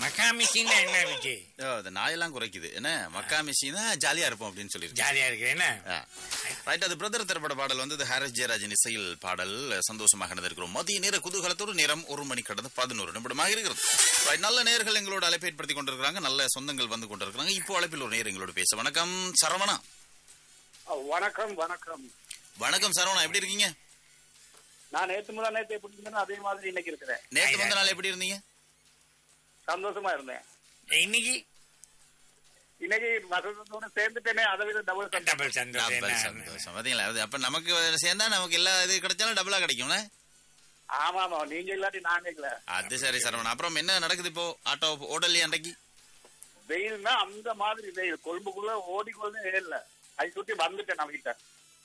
மக்கா machine என்ன விஜய் ஓ, இந்த நாயெல்லாம் குறைக்குது என்ன மக்கா மிஷினா ஜாலியா இருப்போம் அப்படின்னு சொல்லியிருக்கேன் ஜாலியா இருக்கு என்ன ரைட் அது பிரதர் திரைப்பட பாடல் வந்து ஹாரிஸ் ஜெயராஜன் இசையில் பாடல் சந்தோஷமாக நடந்திருக்கிறோம் மதிய நேர குதூகலத்தோடு நேரம் ஒரு மணி கடந்து பதினோரு நிமிடமாக இருக்கிறது Right, நல்ல நேர்கள் எங்களோட அழைப்பை ஏற்படுத்தி கொண்டிருக்கிறாங்க நல்ல சொந்தங்கள் வந்து கொண்டிருக்கிறாங்க இப்போ அழைப்பில் ஒரு நேர் எங்களோட பேச வணக்கம் சரவணா வணக்கம் வணக்கம் வணக்கம் சரவணா எப்படி இருக்கீங்க நான் நேத்து முதல் நேத்து எப்படி இருந்தேனோ அதே மாதிரி இன்னைக்கு இருக்கிறேன் நேற்று வந்த நாள் எப்படி இருந்தீங்க சந்தோஷமா இருந்தேன் இன்னைக்கு இன்னைக்கு வசந்தத்தோட சேர்ந்துட்டேனே அதை விட டபுள் டபுள் சந்தோஷம் டபுள் என்ன? சந்தோஷம் பாத்தீங்களா அது அப்ப நமக்கு சேர்ந்தா நமக்கு எல்லா இது கிடைச்சாலும் டபுளா கிடைக்கும்ல ஆமா ஆமா நீங்க இல்லாட்டி நாங்க இல்ல அது சரி சரவணா அப்புறம் என்ன நடக்குது இப்போ ஆட்டோ ஓடலையா அன்றைக்கு வெயில்னா அந்த மாதிரி வெயில் கொழும்புக்குள்ள ஓடிக்கொள்ளே இல்ல அதை சுத்தி வந்துட்டேன் நம்ம கிட்ட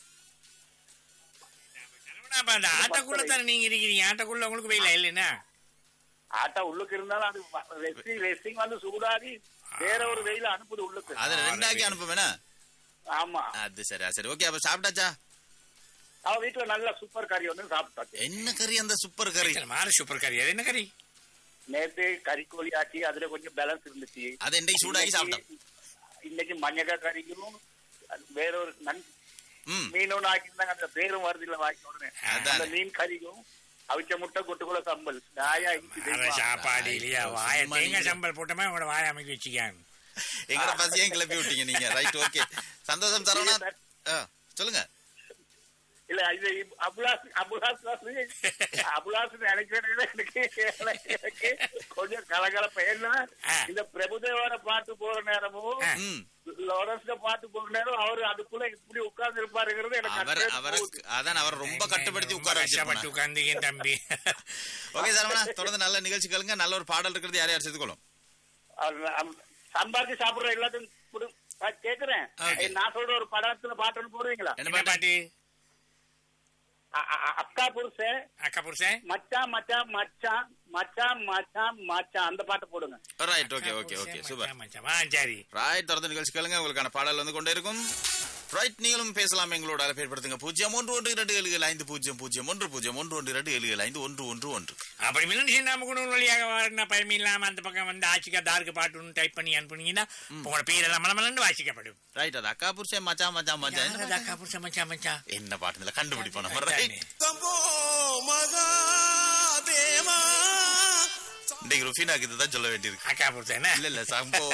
சரவணா, அப்ப அந்த ஆட்டோக்குள்ள தானே நீங்க இருக்கிறீங்க ஆட்டோக்குள்ள உங்களுக்கு வெயில இல்லைன்னா ஆட்டா உள்ளுக்கு இருந்தாலும் அது ரெஸ்டிங் ரெஸ்டிங் வந்து சூடாகி வேற ஒரு வெயில அனுப்புது உள்ளுக்கு அது ரெண்டாக்கி அனுப்ப வேணா ஆமா அது சரி அது சரி ஓகே அப்ப சாப்பிட்டாச்சா அவ வீட்டுல நல்ல சூப்பர் கறி வந்து சாப்பிட்டாச்சு என்ன கறி அந்த சூப்பர் கறி மாறு சூப்பர் கறி அது என்ன கறி நேத்து கறிக்கோழி ஆச்சு அதுல கொஞ்சம் பேலன்ஸ் இருந்துச்சு அது இன்றைக்கு சூடாக்கி சாப்பிட்டோம் இன்னைக்கு- இன்னைக்கு மஞ்சக்கா கறிக்கும் வேற ஒரு நன் ம் மீன் ஒண்ணு ஆக்கியிருந்தாங்க அந்த பேரும் வருது இல்ல வாங்கி உடனே அதானே. அந்த மீன் கறிக்கும் அவிச்ச முட்டை கொட்டுக்குள்ள சம்பல் நாயா இஞ்சி மாற தெரியுமா? சாப்பாடு இல்லையா வாய சும்மா தேங்காய் நீங்க- சம்பல் போட்டோமா உங்களோட வாய அமைக்க வச்சுக்காங்க எங்கட பசியும் கிளப்பி விட்டீங்க நீங்க ரைட் ஓகே சந்தோஷம் சரவணா ஆ, சொல்லுங்க இல்ல இது இப்- அபுலாஸ் அபுலாஸ் அபுலாஸ் நினைக்கிறேன் எனக்கு எனக்கு கொஞ்சம் கலகலப்ப ஏன்னா ஆ. இந்த பிரபுதேவோட பாட்டு போற நேரமும் ஆ. ம் லாரன்ஸ்ல பாட்டு போற நேரம் அவரு அதுக்குள்ள இப்படி உட்கார்ந்து இருப்பாருங்கிறது எனக்கு அவர் அட்ரஸ் அவர் போகுது. அதான் அவர் ரொம்ப கட்டுப்படுத்தி ரொம்ப உட்கார கஷ்டப்பட்டு வச்சிருப்பாங்க உட்கார்ந்தீங்க தம்பி ஓகே சரவணா தொடர்ந்து நல்ல நிகழ்ச்சிகளுங்க நல்ல ஒரு பாடல் இருக்கிறது யார் யார் சேர்த்துக்கொள்ளும் அது அம்- சம்பாதிச்சு சாப்பிடுற எல்லாத்தையும் குடு- நான் கேக்குறேன் Okay. நான் சொல்ற ஒரு படத்துல பாட்டுன்னு போடுவீங்களா என்ன என்ன பாட்டு பாட்டு அ- அ- அ- அக்கா புருஷன் அக்கா புருஷன் மச்சான் மச்சான் மச்சான் மச்சான் மச்சான் மச்சான் அந்த பாட்டு போடுங்க right okay okay okay super மச்சான், மச்சான். ஆ, சரி ரைட் தொடர்ந்து நிகழ்ச்சி கேளுங்க உங்களுக்கான பாடல் வந்து கொண்டே இருக்கும் ரைட் நீங்களும் பேசலாம் எங்களோட அழைப்பு ஏற்படுத்துங்க பூஜ்ஜியம் ஒன்று ஒன்று இரண்டு ஏழு ஏழு ஐந்து பூஜ்ஜியம் பூஜ்ஜியம் ஒன்று பூஜ்ஜியம் ஒன்று ஒன்று இரண்டு ஏழு ஏழு ஐந்து ஒன்று ஒன்று ஒன்று அப்படி மில்லன் நாம கூட வழியாக வரணும் பயமே இல்லாம அந்த பக்கம் வந்து ஆச்சிக்கா தாருக்கு பாட்டுன்னு டைப் பண்ணி அனுப்புனீங்கன்னா உங்களோட பேரெல்லாம் மலமலன்னு வாசிக்கப்படும் ரைட் அது அக்கா புருஷன் மச்சான் மச்சான் மச்சான் யார் அது அக்கா புருஷன் மச்சான் மச்சான் என்ன பாட்டுல கண்டுபிடிப்போம் நம்ம ரைட் தம்போ மகாதேவா இன்னைக்கு ருஃபீனாக்கு இதுதான் சொல்ல வேண்டியிருக்கு அக்கா புருஷன் என்ன இல்ல இல்ல சம்போ